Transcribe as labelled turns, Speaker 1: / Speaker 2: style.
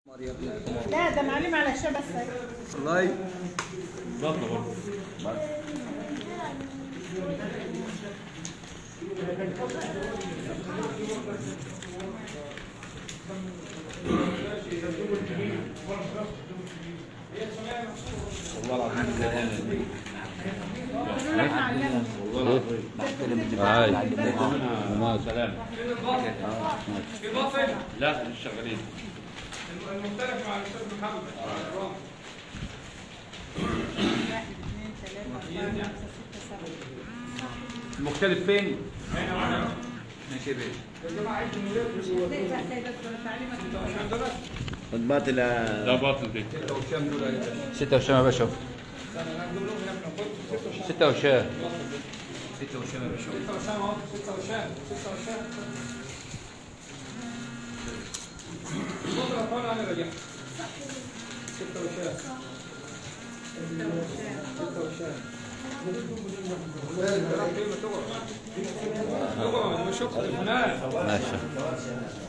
Speaker 1: لا ده معلم على الشبه السيء
Speaker 2: والله
Speaker 3: بطنه برضه والله العظيم كلام والله العظيم
Speaker 4: هاي
Speaker 3: مع سلام لا مش شغالين
Speaker 5: المختلف مع الاستاذ محمد
Speaker 1: واحد اثنين ثلاثة أربعة خمسة ستة سبعة
Speaker 3: المختلف فين؟
Speaker 2: ماشي بيه
Speaker 1: تقدر تقدر تعليمك
Speaker 4: خدمات ال
Speaker 3: لا باطل دي
Speaker 2: وكم دول
Speaker 4: ستة وشام يا باشا ستة وشام
Speaker 2: ستة وشام يا باشا
Speaker 5: ستة وشام اهو ستة وشام ستة وشام بكرة كمان انا رجعت ستة وشام ستة وشام تقعد مش شكرا
Speaker 4: ماشي